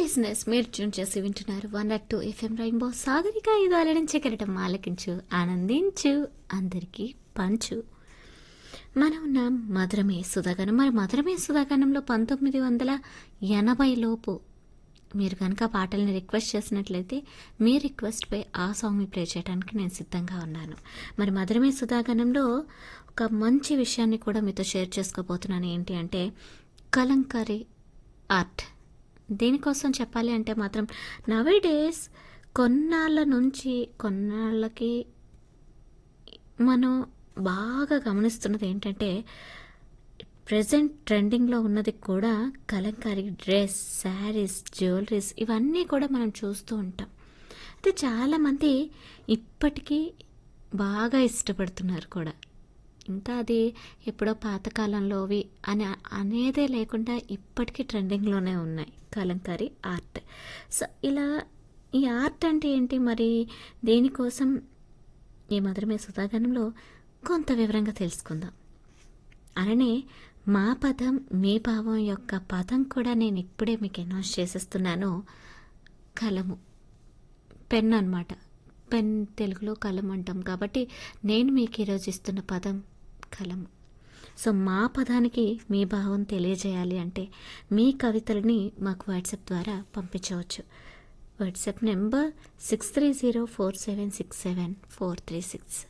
listeners మీరు tune చేసి వింటున్నారు one at two FM rainbow Sagarika ఇది అలడించే కెరటం ఆలకించు ఆనందించు అందరికీ పంచు మనం ఉన్నాం మధురమే సుధాగనం మరి మధురమే సుధాగనంలో పంతొమ్మిది వందల ఎనభై లోపు మీరు కనుక పాటల్ని రిక్వెస్ట్ చేసినట్లయితే మీ రిక్వెస్ట్పై ఆ సాంగ్ని ప్లే చేయడానికి నేను సిద్ధంగా ఉన్నాను మరి మధురమే సుధాగనంలో ఒక మంచి విషయాన్ని కూడా మీతో షేర్ చేసుకోబోతున్నాను ఏంటి అంటే కలంకారీ ఆర్ట్ దేనికోసం చెప్పాలి అంటే మాత్రం నవే డేస్ కొన్నాళ్ళ నుంచి కొన్నాళ్ళకి మనం బాగా గమనిస్తున్నది ఏంటంటే ప్రజెంట్ ట్రెండింగ్లో ఉన్నది కూడా కలంకారీ డ్రెస్ శారీస్ జ్యువెలరీస్ ఇవన్నీ కూడా మనం చూస్తూ ఉంటాం అయితే చాలామంది ఇప్పటికీ బాగా ఇష్టపడుతున్నారు కూడా ఇంకా అది ఎప్పుడో పాతకాలంలోవి అని అనేదే లేకుండా ఇప్పటికీ ట్రెండింగ్లోనే ఉన్నాయి కలంకారీ ఆర్ట్ సో ఇలా ఈ ఆర్ట్ అంటే ఏంటి మరి దేనికోసం ఈ మధురమే సుధాగనంలో కొంత వివరంగా తెలుసుకుందాం అలానే మా పదం మీ భావం యొక్క పదం కూడా నేను ఇప్పుడే మీకు అనౌన్స్ చేసేస్తున్నాను కలము పెన్ అన్నమాట పెన్ తెలుగులో కలం అంటాం కాబట్టి నేను మీకు ఈరోజు ఇస్తున్న పదం కలము సో మా పదానికి మీ భావం తెలియజేయాలి అంటే మీ కవితలని మాకు వాట్సాప్ ద్వారా పంపించవచ్చు WhatsApp number six three zero four seven six seven four three six